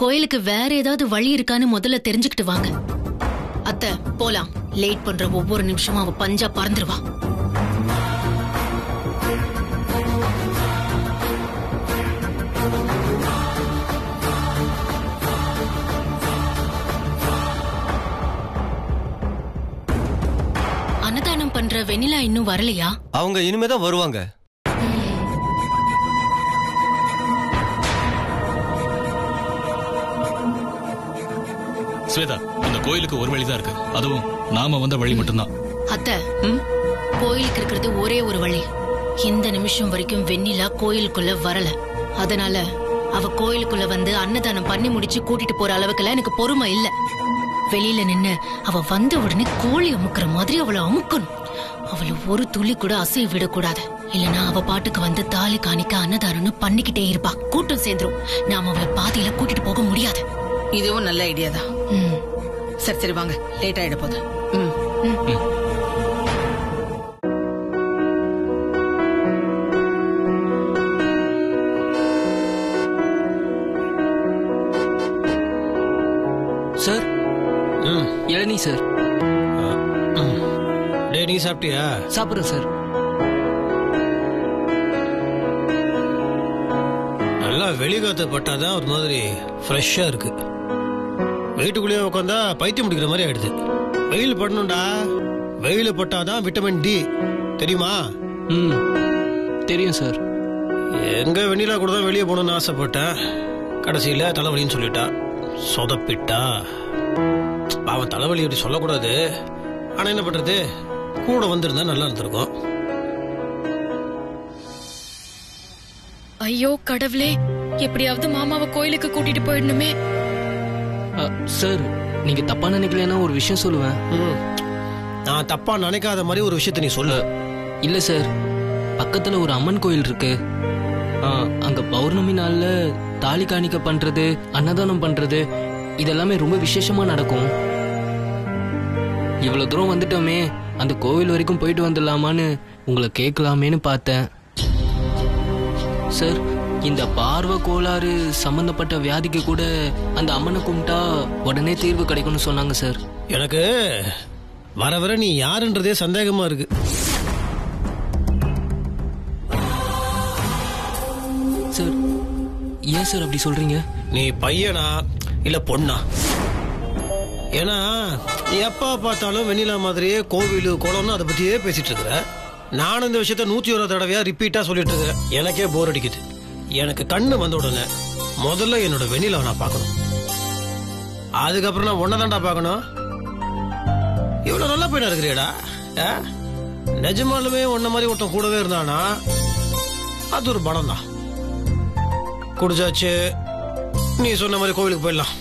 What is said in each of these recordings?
கோயிலுக்கு வேற ஏதாவது வழி இருக்கான்னு முதல்ல தெரிஞ்சுக்கிட்டு வாங்க அத்தை போலாம் லேட் பண்ற ஒவ்வொரு நிமிஷமும் அவ பஞ்சா பறந்துருவா அன்னதானம் பண்ற வெண்ணிலா இன்னும் வரலையா அவங்க இனிமே தான் வருவாங்க ஸ்வேதா அந்த கோயிலுக்கு ஒரு வழிதான் இருக்கு அதுவும் நாம வந்த வழி மட்டும்தான் அத்தை கோயிலுக்கு இருக்கிறது ஒரே ஒரு வழி இந்த நிமிஷம் வரைக்கும் வெண்ணிலா கோயிலுக்குள்ள வரல அதனால அவ கோயிலுக்குள்ள வந்து அன்னதானம் பண்ணி முடிச்சு கூட்டிட்டு போற அளவுக்குலாம் எனக்கு பொறுமை இல்ல வெளியில நின்னு அவ வந்த உடனே கோழி அமுக்குற மாதிரி அவளை அமுக்கணும் அவளை ஒரு துளி கூட அசைய விடக்கூடாது இல்லனா அவ பாட்டுக்கு வந்து தாலி காணிக்க அன்னதானம்னு பண்ணிக்கிட்டே இருப்பா கூட்டம் சேர்ந்துரும் நாம அவளை பாதியில கூட்டிட்டு போக முடியாது இதுவும் நல்ல ஐடியா தான் ம் சரி சரி வாங்க லேட் ஆயிட போகுது ம் சார் ம் இளநீ சார் டேய் நீ சாப்பிட்டியா சாப்பிட்றேன் சார் நல்லா வெளிக்காத்து பட்டாதான் ஒரு மாதிரி ஃப்ரெஷ்ஷா இருக்கு வீட்டுக்குள்ளேயே உட்காந்தா பைத்தியம் முடிக்கிற மாதிரி ஆயிடுது வெயில் படணும்டா வெயில் பட்டாதான் விட்டமின் டி தெரியுமா ம் தெரியும் சார் எங்க வெண்ணிலா கூட தான் வெளியே போகணும்னு ஆசைப்பட்டேன் கடைசியில தலைவலின்னு சொல்லிட்டா சொதப்பிட்டா அவன் தலைவலி அப்படி சொல்லக்கூடாது ஆனா என்ன பண்றது கூட வந்திருந்தா நல்லா இருந்திருக்கும் ஐயோ கடவுளே எப்படியாவது மாமாவை கோயிலுக்கு கூட்டிட்டு போயிடணுமே அ, சார் நீங்க தப்பா நினைக்கலன்னா ஒரு விஷயம் சொல்லுவேன் ம். நான் தப்பா நினைக்காத மாதிரி ஒரு விஷயத்த நீ சொல்லு இல்ல சார் பக்கத்துல ஒரு அம்மன் கோயில் இருக்கு ஆ, அங்க பௌர்ணமி நாள்ல தாலி காணிக்க பண்றது அன்னதானம் பண்றது இதெல்லாமே ரொம்ப விசேஷமா நடக்கும் இவ்வளவு தூரம் வந்துட்டோமே அந்த கோவில் வரைக்கும் போயிட்டு வந்துடலாமான்னு உங்களை கேட்கலாமேன்னு பார்த்தேன் சார் இந்த பார்வை கோளாறு சம்பந்தப்பட்ட வியாதிக்கு கூட அந்த அம்மனை கும்பிட்டா உடனே தீர்வு கிடைக்கும்னு சொன்னாங்க சார் எனக்கு வர வர நீ யாருன்றதே சந்தேகமா இருக்கு சார் ஏன் சார் அப்படி சொல்றீங்க நீ பையனா இல்ல பொண்ணா ஏன்னா நீ எப்பா பார்த்தாலும் வெண்ணிலா மாதிரியே கோவில் குளம்னு அதை பத்தியே பேசிட்டு இருக்கிற நானும் இந்த விஷயத்த நூத்தி ஒரு தடவையா ரிப்பீட்டா சொல்லிட்டு இருக்கிறேன் எனக்கே போர் அடிக்குது எனக்கு கண்ணு வந்த உடனே முதல்ல என்னோட வெண்ணிலாவை நான் பார்க்கணும் அதுக்கப்புறம் நான் ஒன்னதான்டா பார்க்கணும் இவ்வளவு நல்ல பையனா இருக்கிறியடா ஆ? நிஜமாலுமே உன்ன மாதிரி ஒருத்தன் கூடவே இருந்தானா அது ஒரு படம் தான் குடிச்சாச்சு நீ சொன்ன மாதிரி கோவிலுக்கு போயிடலாம்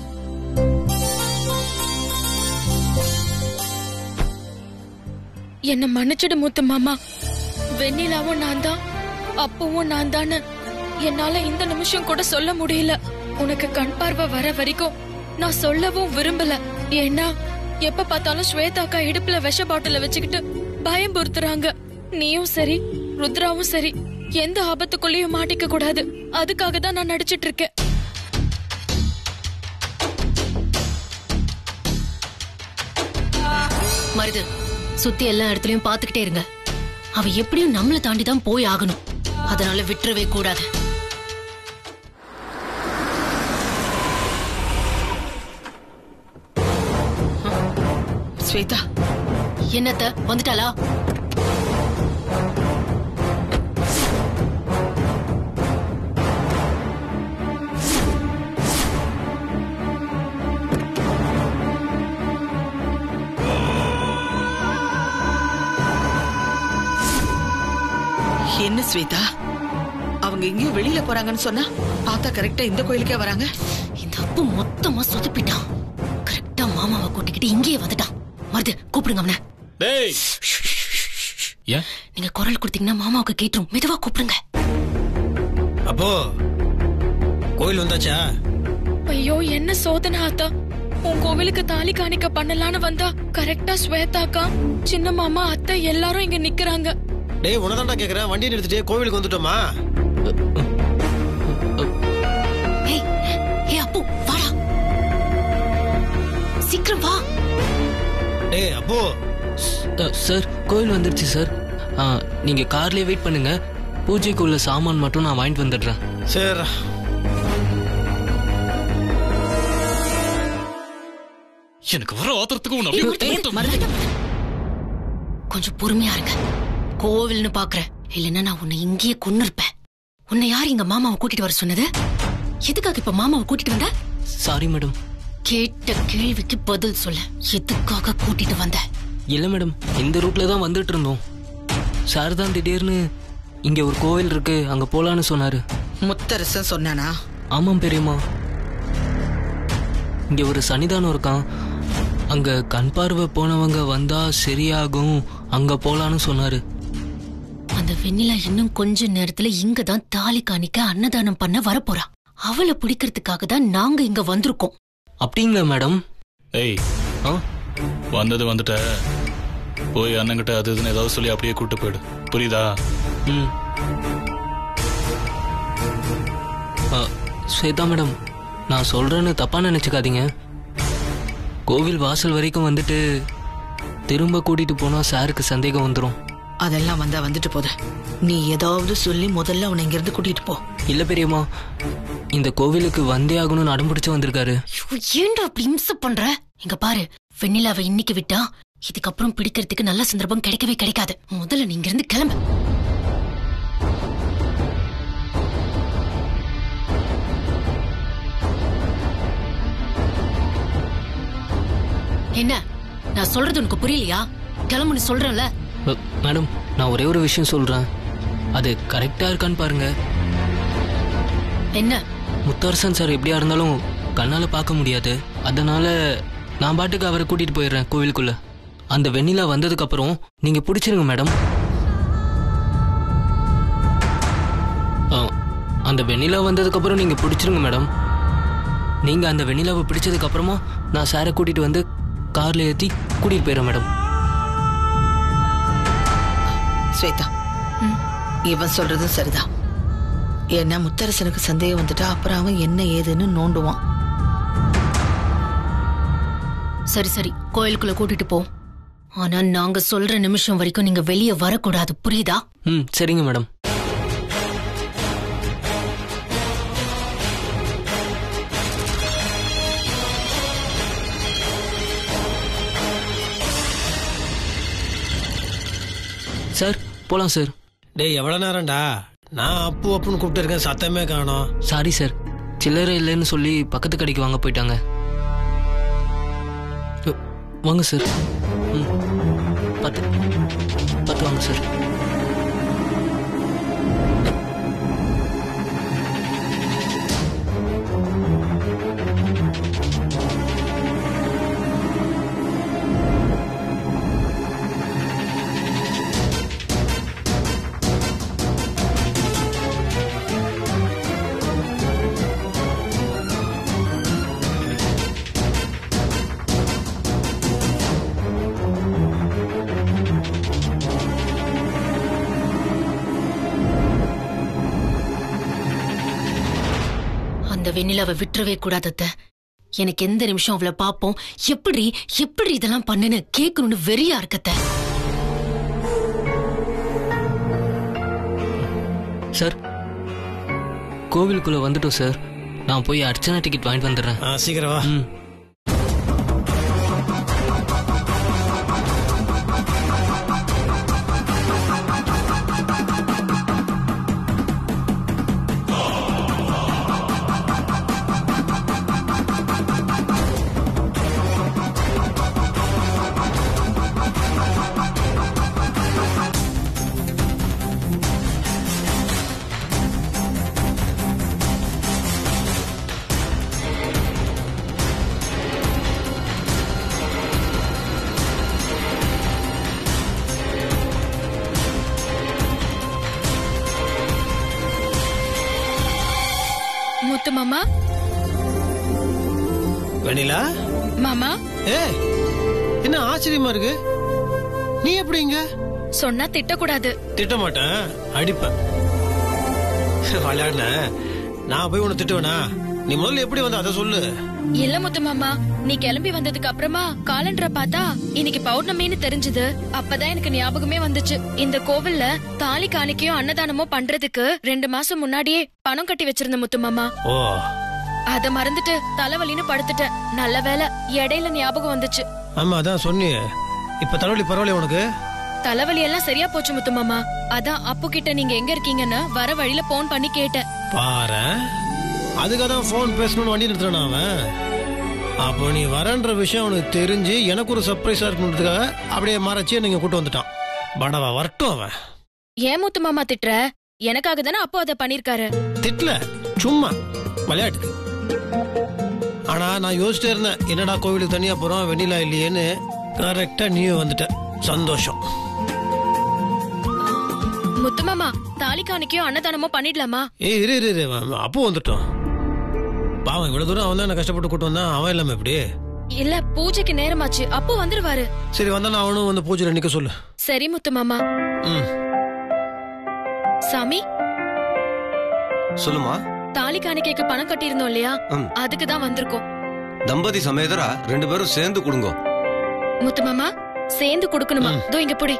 என்ன மன்னிச்சிடு மூத்த மாமா வெண்ணிலாவும் நான் தான் அப்பவும் நான் தான்னு என்னால இந்த நிமிஷம் கூட சொல்ல முடியல உனக்கு கண் பார்வை வர வரைக்கும் நான் சொல்லவும் விரும்பல ஏன்னா எப்ப பார்த்தாலும் ஸ்வேதாக்கா இடுப்புல விஷ பாட்டில வச்சுக்கிட்டு பயம் பொறுத்துறாங்க நீயும் சரி ருத்ராவும் சரி எந்த ஆபத்துக்குள்ளேயும் மாட்டிக்க கூடாது அதுக்காக தான் நான் நடிச்சிட்டு இருக்கேன் மருது சுத்தி எல்லா இடத்துலயும் பாத்துக்கிட்டே இருங்க அவ எப்படியும் நம்மள தாண்டி தான் போய் ஆகணும் அதனால விட்டுறவே கூடாது ஸ்வேதா என்னத்த வந்துட்டாளா என்ன ஸ்வேதா அவங்க எங்கேயோ வெளியில போறாங்கன்னு சொன்னா பார்த்தா கரெக்டா இந்த கோயிலுக்கே வராங்க இந்த அப்பு மொத்தமா சொதப்பிட்டான் கரெக்டா மாமாவை கூட்டிக்கிட்டு இங்கேயே வந்துட்டான் மருது கூப்பிடுங்க அவனை டேய் ஏன் நீங்க குரல் கொடுத்தீங்கன்னா மாமாவுக்கு கேட்டுரும் மெதுவா கூப்பிடுங்க அப்போ கோயில் வந்தாச்சா ஐயோ என்ன சோதனை ஆத்தா உன் கோவிலுக்கு தாலி காணிக்க பண்ணலான்னு வந்தா கரெக்டா ஸ்வேதாக்கா சின்ன மாமா அத்தை எல்லாரும் இங்க நிக்கறாங்க டேய் உனதான்டா கேக்குறேன் வண்டியை நிறுத்திட்டு கோவிலுக்கு வந்துட்டோமா ஏய் ஏய் அப்பு சீக்கிரம் வா டேய் அப்போ அ, சார் கோயில் வந்துருச்சு சார் ஆ, நீங்க கார்லயே வெயிட் பண்ணுங்க பூஜைக்கு உள்ள சாமான் மட்டும் நான் வாங்கிட்டு வந்துடுறேன் சரி எனக்கு வர ஆத்திரத்துக்கு உன்னை அப்படியே போட்டு- கொஞ்சம் பொறுமையா இருங்க கோவில்னு பாக்குறேன் இல்லைன்னா நான் உன்னை இங்கேயே கொன்னு இருப்பேன் உன்னை யார் எங்க மாமாவை கூட்டிட்டு வர சொன்னது எதுக்காக இப்ப மாமாவை கூட்டிட்டு வந்த சாரி மேடம் கேட்ட கேள்விக்கு பதில் சொல்ல எதுக்காக கூட்டிட்டு வந்த இல்லை மேடம் இந்த ரூட்ல தான் வந்துட்டு இருந்தோம் சார் தான் திடீர்னு இங்க ஒரு கோவில் இருக்கு அங்க போலான்னு சொன்னாரு முத்தரசன் சொன்னானா ஆமாம் பெரியம்மா இங்க ஒரு சன்னிதானம் இருக்கான் அங்க கண் பார்வை போனவங்க வந்தா சரியாகும் அங்க போலான்னு சொன்னாரு அந்த வெண்ணிலா இன்னும் கொஞ்ச நேரத்துல இங்க தான் தாலி காணிக்க அன்னதானம் பண்ண வரப்போறா அவளை பிடிக்கிறதுக்காக தான் நாங்க இங்க வந்திருக்கோம் அப்படிங்களா மேடம் ஏய் ஆ வந்தது வந்துட்ட போய் அண்ணங்கிட்ட அது இதுன்னு ஏதாவது சொல்லி அப்படியே கூட்டு போயிடு புரியுதா ம் ஆ, ஸ்வேதா மேடம் நான் சொல்றேன்னு தப்பா நினைச்சுக்காதீங்க கோவில் வாசல் வரைக்கும் வந்துட்டு திரும்ப கூட்டிட்டு போனா சாருக்கு சந்தேகம் வந்துடும் அதெல்லாம் வந்தா வந்துட்டு போத நீ ஏதாவது சொல்லி முதல்ல அவனை இங்க இருந்து கூட்டிட்டு போ இல்ல பெரியம்மா இந்த கோவிலுக்கு வந்தே ஆகணும்னு அடம்பிடிச்சு வந்திருக்காரு ஐயோ, ஏன்டா அப்படி இம்சை பண்ற இங்க பாரு வெண்ணிலாவை இன்னைக்கு விட்டா இதுக்கப்புறம் பிடிக்கிறதுக்கு நல்ல சந்தர்ப்பம் கிடைக்கவே கிடைக்காது முதல்ல நீங்க இருந்து கிளம்பு என்ன நான் சொல்றது உனக்கு புரியலையா கிளம்புன்னு சொல்றேன்ல அ, மேடம் நான் ஒரே ஒரு விஷயம் சொல்றேன் அது கரெக்டா இருக்கான்னு பாருங்க என்ன முத்தரசன் சார் எப்படியா இருந்தாலும் கண்ணால பார்க்க முடியாது அதனால நான் பாட்டுக்கு அவரை கூட்டிட்டு போயிடுறேன் கோவிலுக்குள்ள அந்த வெண்ணிலா வந்ததுக்கு அப்புறம் நீங்க பிடிச்சிருங்க மேடம் ஆ, அந்த வெண்ணிலா வந்ததுக்கு அப்புறம் நீங்க பிடிச்சிருங்க மேடம் நீங்க அந்த வெண்ணிலாவை பிடிச்சதுக்கு அப்புறமா நான் சாரை கூட்டிட்டு வந்து கார்ல ஏத்தி கூட்டிட்டு போயிடுறேன் மேடம் ஸ்வேதா இவன் சொல்றதும் சரிதான் ஏன்னா முத்தரசனுக்கு சந்தேகம் வந்துட்டா அப்புறம் அவன் என்ன ஏதுன்னு நோண்டுவான் சரி சரி கோயிலுக்குள்ள கூட்டிட்டு போ ஆனா நாங்க சொல்ற நிமிஷம் வரைக்கும் நீங்க வெளியே வரக்கூடாது புரியுதா ம் சரிங்க மேடம் சார் போலாம் சார் டேய் எவ்வளவு நேரம்டா நான் அப்பு அப்புன்னு கூப்பிட்டு இருக்கேன் சத்தமே காணோம் சாரி சார் சில்லறை இல்லைன்னு சொல்லி பக்கத்து கடைக்கு வாங்க போயிட்டாங்க அ, வாங்க சார் ம் பத்து பத்து வாங்க சார் அந்த வெண்ணிலாவை விட்டுறவே கூடாது அத்தை. எனக்கு எந்த நிமிஷம் அவளை பாப்போம் எப்படி எப்படி இதெல்லாம் பண்ணுன்னு கேட்கணும்னு வெறியா இருக்கத்த சார் கோவிலுக்குள்ள வந்துட்டோம் சார் நான் போய் அர்ச்சனா டிக்கெட் வாங்கிட்டு வந்துடுறேன் ஆ சீக்கிரம் வா ம் முத்து மாமா வெண்ணிலா மாமா ஏ என்ன ஆச்சரியமா இருக்கு நீ எப்படி இங்க சொன்னா திட்டக்கூடாது திட்ட மாட்டேன் அடிப்பேன் விளையாடுன நான் போய் உன்னை திட்டுவேனா நீ முதல்ல எப்படி வந்த அதை சொல்லு இல்ல முத்து மாமா நீ கிளம்பி வந்ததுக்கு அப்புறமா காலண்டரை பார்த்தா இன்னைக்கு பௌர்ணமின்னு தெரிஞ்சது அப்பதான் எனக்கு ஞாபகமே வந்துச்சு இந்த கோவில்ல தாலி காணிக்கையும் அன்னதானமும் பண்றதுக்கு ரெண்டு மாசம் முன்னாடியே பணம் கட்டி வச்சிருந்த முத்து மாமா ஓ அத மறந்துட்டு தலைவலின்னு படுத்துட்டேன் நல்ல வேளை இடையில ஞாபகம் வந்துச்சு ஆமா அதான் சொன்னியே இப்ப தலைவலி பரவாயில்ல உனக்கு தலைவலி எல்லாம் சரியா போச்சு முத்து மாமா அதான் அப்பு கிட்ட நீங்க எங்க இருக்கீங்கன்னு வர வழியில போன் பண்ணி கேட்டேன் பாரு அதுக்காக தான் ஃபோன் பேசணும்னு வண்டி நிறுத்துறான் அவன் அப்போ நீ வரன்ற விஷயம் அவனுக்கு தெரிஞ்சு எனக்கு ஒரு சர்ப்ரைஸா இருக்கணுன்றதுக்காக அப்படியே மறைச்சு நீங்க கூட்டு வந்துட்டான் படவா வரட்டும் அவன் ஏன் முத்து மாமா திட்டுற எனக்காக தானே அப்போ அதை பண்ணிருக்காரு திட்டல சும்மா விளையாட்டு ஆனா நான் யோசிச்சிட்டே இருந்தேன் என்னடா கோவிலுக்கு தனியா போறோம் வெண்ணிலா இல்லையேன்னு கரெக்டா நீயும் வந்துட்ட சந்தோஷம் முத்து மாமா தாலி காணிக்கையும் அன்னதானமும் பண்ணிடலாமா ஏய் இரு இரு இரு அவன் அப்போ வந்துட்டோம் பாவம் இவ்வளவு தூரம் அவன் தான் கஷ்டப்பட்டு கூட்டு வந்தான் அவன் இல்லாம எப்படி இல்ல பூஜைக்கு நேரமாச்சு அப்போ வந்துருவாரு சரி வந்தானே அவனும் வந்து பூஜையில் நிக்க சொல்லு சரி முத்து மாமா ம் சாமி சொல்லுமா தாலி காணிக்கைக்கு பணம் கட்டியிருந்தோம் இல்லையா ம். அதுக்கு தான் வந்திருக்கோம் தம்பதி சமேதரா ரெண்டு பேரும் சேர்ந்து கொடுங்க முத்து மாமா சேர்ந்து கொடுக்கணுமா இதோ இங்க புடி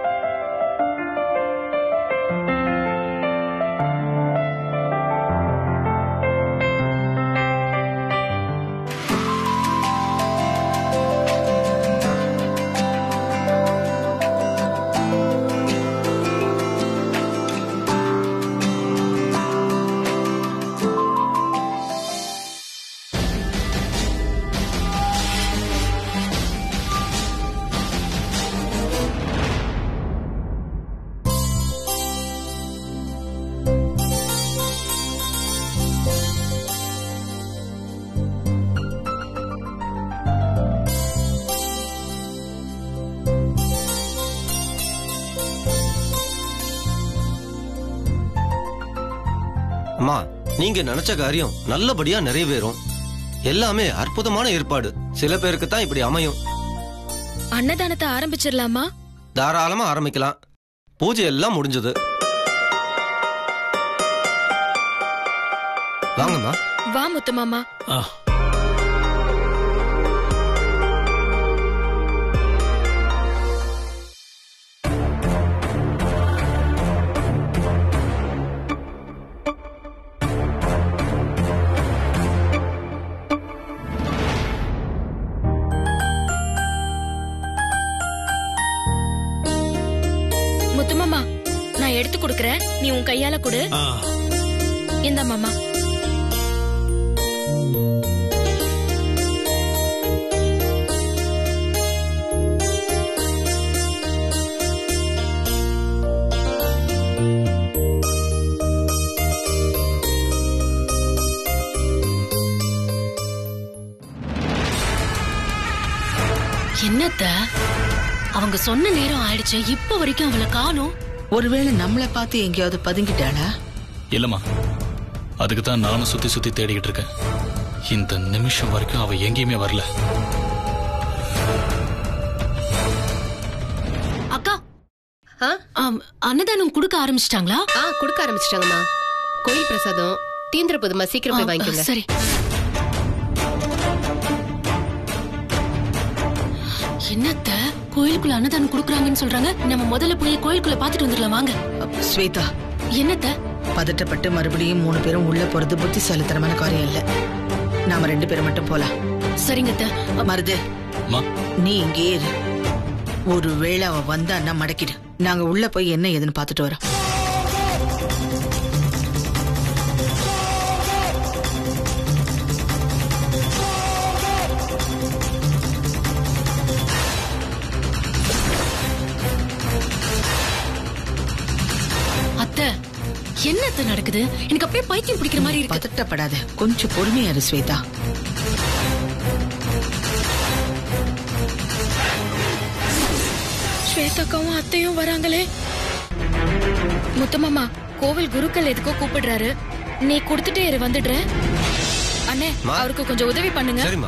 அம்மா நீங்க நினைச்ச காரியம் நல்லபடியா நிறைவேறும் எல்லாமே அற்புதமான ஏற்பாடு சில பேருக்கு தான் இப்படி அமையும் அன்னதானத்தை ஆரம்பிச்சிடலாமா தாராளமா ஆரம்பிக்கலாம் பூஜை எல்லாம் முடிஞ்சது வாங்கம்மா வா முத்து மாமா ஆ முத்து மாமா நான் எடுத்து கொடுக்கறேன் நீ உன் கையால கொடு ஆ இந்த மாமா என்னத்த அவங்க சொன்ன நேரம் ஆயிடுச்சு இப்ப வரைக்கும் அவளை காணோம் ஒருவேளை நம்மளை பார்த்து எங்கேயாவது பதுங்கிட்டாளா இல்லம்மா அதுக்கு தான் நானும் சுத்தி சுத்தி தேடிக்கிட்டு இருக்கேன் இந்த நிமிஷம் வரைக்கும் அவ எங்கேயுமே வரல அக்கா ஆ ஆம், அன்னதானம் கொடுக்க ஆரம்பிச்சிட்டாங்களா ஆ கொடுக்க ஆரம்பிச்சிட்டாங்கம்மா கோயில் பிரசாதம் தீந்திர போதுமா சீக்கிரம் போய் வாங்கிக்கோங்க சரி என்னத்த கோயிலுக்குள்ள அன்னதானம் குடுக்குறாங்கன்னு சொல்றாங்க நம்ம முதல்ல போய் கோயிலுக்குள்ள பாத்துட்டு வந்துடலாம் வாங்க அப்ப ஸ்வேதா என்னத்த பதட்டப்பட்டு மறுபடியும் மூணு பேரும் உள்ள போறது புத்திசாலித்தனமான காரியம் இல்ல நாம ரெண்டு பேரும் மட்டும் போலாம் சரிங்க அத்தை. மருது அம்மா நீ இங்கே இரு ஒருவேளை அவ வந்தான்னா மடக்கிடு நாங்க உள்ள போய் என்ன ஏதுன்னு பாத்துட்டு வரோம் அத்தை என்னத்த நடக்குது எனக்கு அப்படியே பைத்தியம் பிடிக்கிற மாதிரி இருக்கு பதட்டப்படாத கொஞ்சம் பொறுமையா இரு ஸ்வேதா ஸ்வேதாக்காவும் அத்தையும் வராங்களே முத்தமாமா கோவில் குருக்கள் எதுக்கோ கூப்பிடுறாரு நீ கொடுத்துட்டே இரு வந்துடுறேன் அண்ணே மா. அவருக்கு கொஞ்சம் உதவி பண்ணுங்க சரிம்மா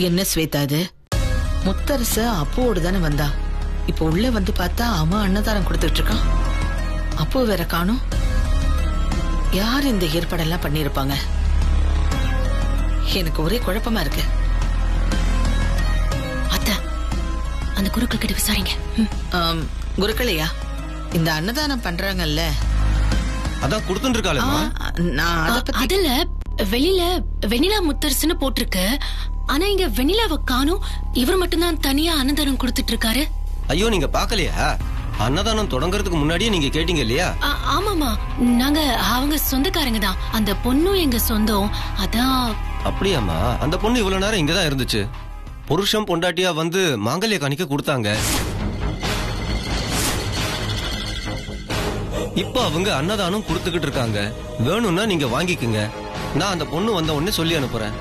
என்ன ஸ்வேதா இது முத்தரச அப்போடு தானே வந்தா இப்ப உள்ள வந்து பார்த்தா அவன் அன்னதானம் கொடுத்துட்டு இருக்கான் அப்போ வேற காணும் யார் இந்த ஏற்பாடெல்லாம் பண்ணிருப்பாங்க எனக்கு ஒரே குழப்பமா இருக்கு அத்த அந்த குருக்கள் கிட்ட விசாரிங்க ம். ஆம், குருக்களையா இந்த அன்னதானம் பண்றாங்கல்ல அதான் கொடுத்துட்டு ஆ, இருக்காளேம்மா நான் அத அ- பத்தி அதுல வெளியில வெண்ணிலா முத்தரசுன்னு போட்டிருக்கு ஆனா இங்க வெண்ணிலாவை காணும் இவர் மட்டும்தான் தனியா அன்னதானம் கொடுத்துட்டு இருக்காரு ஐயோ நீங்க பாக்கலையா அன்னதானம் தொடங்குறதுக்கு முன்னாடியே நீங்க கேட்டீங்க இல்லையா ஆ- ஆமாமா நாங்க அவங்க சொந்தக்காரங்க தான் அந்த பொண்ணும் எங்க சொந்தம் அதான் அப்படியாம்மா அந்த பொண்ணு இவ்வளவு நேரம் இங்கதான் இருந்துச்சு புருஷன் பொண்டாட்டியா வந்து மாங்கல்ய காணிக்க கொடுத்தாங்க இப்ப அவங்க அன்னதானம் கொடுத்துக்கிட்டு இருக்காங்க வேணும்னா நீங்க வாங்கிக்கங்க நான் அந்த பொண்ணு வந்த உடனே சொல்லி அனுப்புறேன்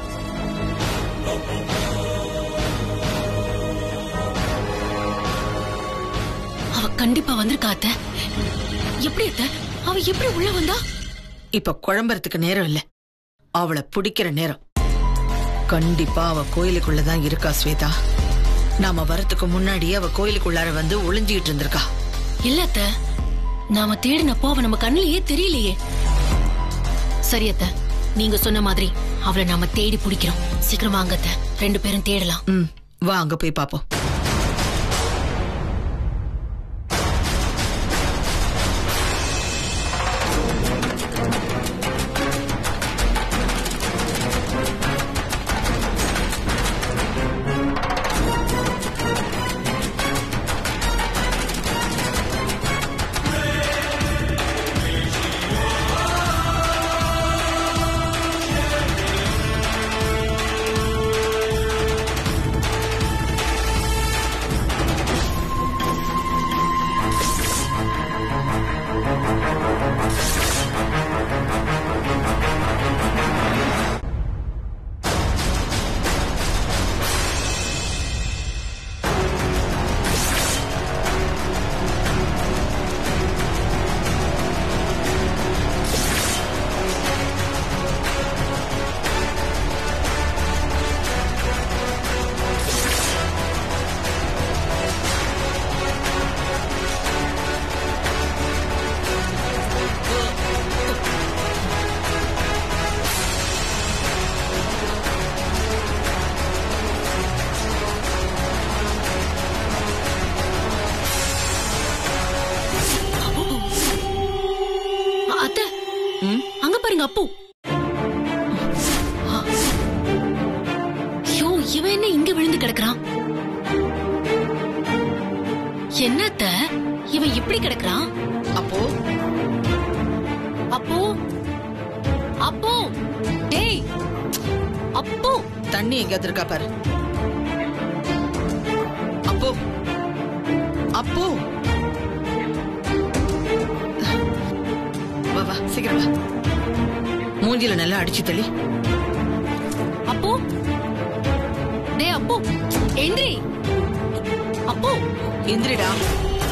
அவ கண்டிப்பா வந்திருக்கா அத்த எப்படி அத்த அவ எப்படி உள்ள வந்தா இப்ப குழம்புறதுக்கு நேரம் இல்ல அவளை பிடிக்கிற நேரம் கண்டிப்பா அவ கோயிலுக்குள்ளதான் இருக்கா ஸ்வேதா நாம வரதுக்கு முன்னாடியே அவ கோயிலுக்குள்ளார வந்து ஒளிஞ்சுகிட்டு இருந்திருக்கா இல்ல அத்த நாம தேடினப்போ அவ நம்ம கண்ணிலேயே தெரியலையே சரி அத்த நீங்க சொன்ன மாதிரி அவளை நாம தேடி பிடிக்கிறோம் சீக்கிரம் வாங்க அத்த ரெண்டு பேரும் தேடலாம் ம் வா அங்க போய் பாப்போம் அ- அத்த அங்க பாருங்க அப்பு ஐயோ இவன் என்ன இங்க விழுந்து கிடக்குறான் என்ன அத்த இவன் இப்படி கிடக்குறான் அப்போ அப்போ அப்போ டேய் அப்போ தண்ணி எங்கேயாவது இருக்கா பாரு அப்போ அப்போ வா வா சீக்கிரம் வா மூஞ்சில நல்லா அடிச்சு தள்ளி அப்போ டேய் அப்போ எந்திரி அப்போ எந்திரிடா